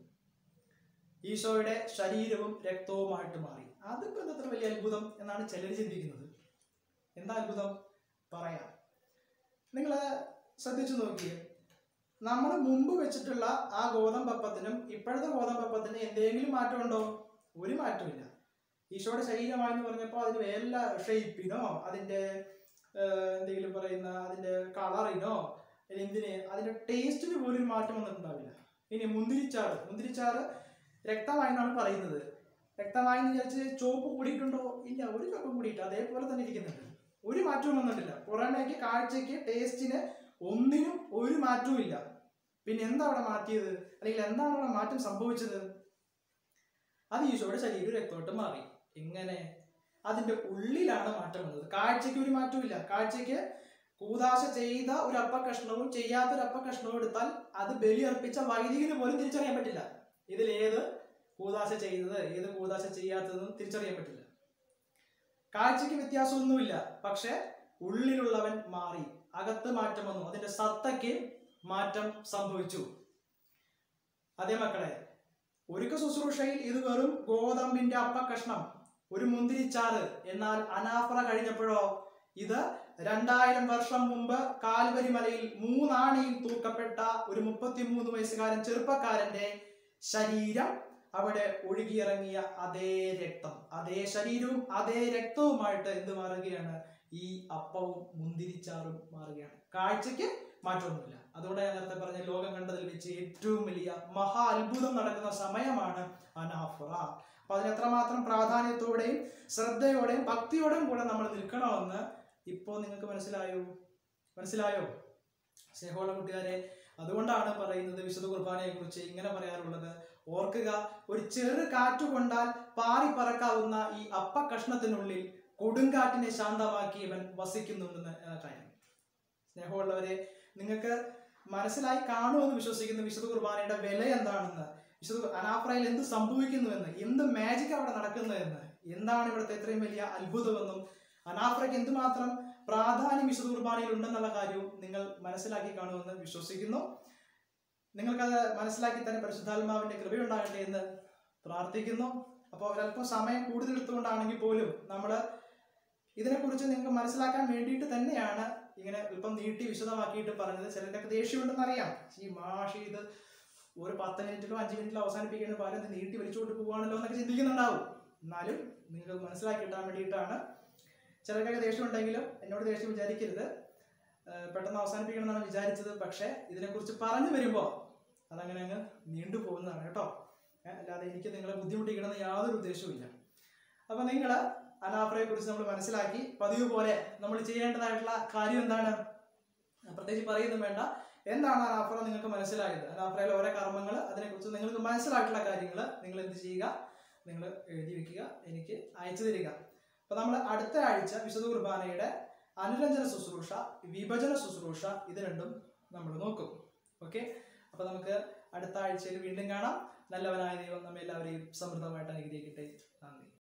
ഈശോയുടെ ശരീരവും രക്തവുമായിട്ട് മാറി അതിപ്പോ എന്തത്ര വലിയ അത്ഭുതം എന്നാണ് ചിലർ ചിന്തിക്കുന്നത് എന്താ അത്ഭുതം പറയാം നിങ്ങൾ ശ്രദ്ധിച്ചു നോക്കിയേ നമ്മൾ മുമ്പ് വെച്ചിട്ടുള്ള ആ ഗോതമ്പപ്പത്തിനും ഇപ്പോഴത്തെ ഗോതമ്പപ്പത്തിനും എന്തെങ്കിലും മാറ്റമുണ്ടോ ഒരു മാറ്റമില്ല ഈശോയുടെ ശരീരമായെന്ന് പറഞ്ഞപ്പോൾ അതിന് വല്ല ഷേപ്പിനോ അതിന്റെ ഏഹ്, എന്തെങ്കിലും പറയുന്ന അതിന്റെ കളറിനോ ഇനി എന്തിന് അതിന്റെ ടേസ്റ്റിന് പോലും ഒരു മാറ്റം വന്നിട്ടുണ്ടാവില്ല ഇനി മുന്തിരിച്ചാറ് മുന്തിരിച്ചാറ് രക്തമായെന്നാണ് പറയുന്നത് രക്തമായെന്ന് വിചാരിച്ച് ചോപ്പ് കൂടിയിട്ടുണ്ടോ ഇല്ല ഒരു ചോപ്പ് കൂടിയിട്ട് അതേപോലെ തന്നെ ഇരിക്കുന്നുണ്ട് ഒരു മാറ്റവും വന്നിട്ടില്ല പുറമേക്ക് കാഴ്ചയ്ക്ക് ടേസ്റ്റിന് ഒന്നിനും ഒരു മാറ്റവും ഇല്ല പിന്നെ എന്താ അവിടെ മാറ്റിയത് അല്ലെങ്കിൽ എന്താണ് അവിടെ മാറ്റം സംഭവിച്ചത് അത് ഈശോയുടെ ശരീരം രക്തമായിട്ട് മാറി എങ്ങനെ അതിന്റെ ഉള്ളിലാണ് മാറ്റം വന്നത് കാഴ്ചയ്ക്ക് ഒരു മാറ്റവും കാഴ്ചയ്ക്ക് കൂതാശ ചെയ്ത ഒരു അപ്പ കഷ്ണവും ചെയ്യാത്ത ഒരു അപ്പ കഷ്ണവും എടുത്താൽ അത് ബലി അർപ്പിച്ച വൈദികന് പോലും തിരിച്ചറിയാൻ പറ്റില്ല ഇതിൽ ഏത് കൂതാശ ചെയ്തത് ഏത് കൂതാശ ചെയ്യാത്തതെന്ന് തിരിച്ചറിയാൻ പറ്റില്ല കാഴ്ചയ്ക്ക് വ്യത്യാസമൊന്നുമില്ല പക്ഷെ ഉള്ളിലുള്ളവൻ മാറി അകത്ത് മാറ്റം വന്നു അതിന്റെ സത്തയ്ക്ക് മാറ്റം സംഭവിച്ചു അതേ മക്കളെ ഒരുക്ക ശുശ്രൂഷയിൽ ഇത് വെറും ഗോതമ്പിന്റെ അപ്പ കഷ്ണം ഒരു മുന്തിരിച്ചാറ് എന്നാൽ അനാഫറ കഴിഞ്ഞപ്പോഴോ ഇത് രണ്ടായിരം വർഷം മുമ്പ് കാൽവരി മലയിൽ മൂന്നാണിയിൽ തൂക്കപ്പെട്ട ഒരു മുപ്പത്തിമൂന്ന് വയസ്സുകാരൻ ചെറുപ്പക്കാരന്റെ ശരീരം അവിടെ ഒഴുകിയിറങ്ങിയ അതേ രക്തം അതേ ശരീരവും അതേ രക്തവുമായിട്ട് എന്ത് മാറുകയാണ് ഈ അപ്പവും മുന്തിരിച്ചാറും മാറുകയാണ് കാഴ്ചയ്ക്ക് മാറ്റമൊന്നുമില്ല അതുകൊണ്ട് ഞാൻ നേരത്തെ പറഞ്ഞ ലോകം കണ്ടതിൽ വെച്ച് ഏറ്റവും വലിയ മഹാ അത്ഭുതം നടക്കുന്ന സമയമാണ് അനാഫറ അപ്പൊ അതിന് എത്രമാത്രം പ്രാധാന്യത്തോടെയും ശ്രദ്ധയോടെയും ഭക്തിയോടെയും കൂടെ നമ്മൾ നിൽക്കണമെന്ന് ഇപ്പോൾ നിങ്ങൾക്ക് മനസ്സിലായോ മനസ്സിലായോ സ്നേഹമുള്ള കൂട്ടുകാരെ അതുകൊണ്ടാണ് പറയുന്നത് വിശുദ്ധ കുർബാനയെ കുറിച്ച് ഇങ്ങനെ പറയാറുള്ളത് ഓർക്കുക ഒരു ചെറു കാറ്റു കൊണ്ടാൽ പാറി പറക്കാവുന്ന ഈ അപ്പ കഷ്ണത്തിനുള്ളിൽ കൊടുങ്കാറ്റിനെ ശാന്തമാക്കിയവൻ വസിക്കുന്നുണ്ടെന്ന് എന്ന കാര്യം സ്നേഹമുള്ളവരെ നിങ്ങൾക്ക് മനസ്സിലായി കാണുമെന്ന് വിശ്വസിക്കുന്ന വിശുദ്ധ കുർബാനയുടെ വില എന്താണെന്ന് വിശുദ്ധ അനാഫ്രയിൽ എന്ത് സംഭവിക്കുന്നുവെന്ന് എന്ത് മാജിക് അവിടെ നടക്കുന്നതെന്ന് എന്താണ് ഇവിടുത്തെ ഇത്രയും വലിയ അത്ഭുതമെന്നും അനാഫ്രയ്ക്ക് എന്തുമാത്രം പ്രാധാന്യം വിശുദ്ധ കുർബാനയിൽ ഉണ്ടെന്നുള്ള കാര്യവും നിങ്ങൾ മനസ്സിലാക്കി കാണുമെന്ന് വിശ്വസിക്കുന്നു നിങ്ങൾക്കത് മനസ്സിലാക്കി തന്നെ പരിശുദ്ധാത്മാവിന്റെ കൃപയുണ്ടാകട്ടെ എന്ന് പ്രാർത്ഥിക്കുന്നു അപ്പോൾ ഒരല്പം സമയം കൂടുതൽ എടുത്തുകൊണ്ടാണെങ്കിൽ പോലും നമ്മൾ ഇതിനെക്കുറിച്ച് നിങ്ങൾക്ക് മനസ്സിലാക്കാൻ വേണ്ടിയിട്ട് തന്നെയാണ് ഇങ്ങനെ അല്പം നീട്ടി വിശദമാക്കിയിട്ട് പറഞ്ഞത് ചിലർക്കൊക്കെ ദേഷ്യമുണ്ടെന്ന് അറിയാം ഈ മാഷ് ഇത് ഒരു പത്ത് മിനിറ്റിലോ അഞ്ച് മിനിറ്റിലോ അവസാനിപ്പിക്കുന്ന പകരം ഇത് നീട്ടി വലിച്ചുകൊണ്ട് പോവാണല്ലോ എന്നൊക്കെ ചിന്തിക്കുന്നുണ്ടാവും എന്നാലും നിങ്ങൾക്ക് മനസ്സിലാക്കി കിട്ടാൻ വേണ്ടിയിട്ടാണ് ചിലർക്കൊക്കെ ദേഷ്യം ഉണ്ടെങ്കിലും എന്നോട് ദേഷ്യം വിചാരിക്കരുത് ഏഹ് പെട്ടെന്ന് അവസാനിപ്പിക്കണം എന്നാണ് വിചാരിച്ചത് പക്ഷേ ഇതിനെക്കുറിച്ച് പറഞ്ഞു വരുമ്പോൾ അതങ്ങനെ അങ്ങ് നീണ്ടു പോകുന്നതാണ് കേട്ടോ ഏഹ് അല്ലാതെ എനിക്ക് നിങ്ങളെ ബുദ്ധിമുട്ടിക്കണമെന്ന് യാതൊരു ഉദ്ദേശവുമില്ല അപ്പൊ നിങ്ങൾ അനാഫ്രയെ കുറിച്ച് നമ്മൾ മനസ്സിലാക്കി പതിവ് പോലെ നമ്മൾ ചെയ്യേണ്ടതായിട്ടുള്ള കാര്യം എന്താണ് പ്രത്യേകിച്ച് പറയുന്നു വേണ്ട എന്താണ് അനാഫ്ര നിങ്ങൾക്ക് മനസ്സിലായത് അനാഫ്രയിലെ ഓരോ കർമ്മങ്ങൾ അതിനെക്കുറിച്ച് നിങ്ങൾക്ക് മനസ്സിലായിട്ടുള്ള കാര്യങ്ങൾ നിങ്ങൾ എന്ത് ചെയ്യുക നിങ്ങൾ എഴുതി വെക്കുക എനിക്ക് അയച്ചു തരിക അപ്പൊ നമ്മൾ അടുത്ത ആഴ്ച വിശുദ്ധ കുർബാനയുടെ അനുരഞ്ജന ശുശ്രൂഷ വിഭജന ശുശ്രൂഷ ഇത് രണ്ടും നമ്മൾ നോക്കും ഓക്കെ അപ്പൊ നമുക്ക് അടുത്ത ആഴ്ചയിൽ വീണ്ടും കാണാം നല്ലവനായ ദൈവം നമ്മെ എല്ലാവരെയും സമൃദ്ധമായിട്ട് അനുഗ്രഹിക്കട്ടെ നന്ദി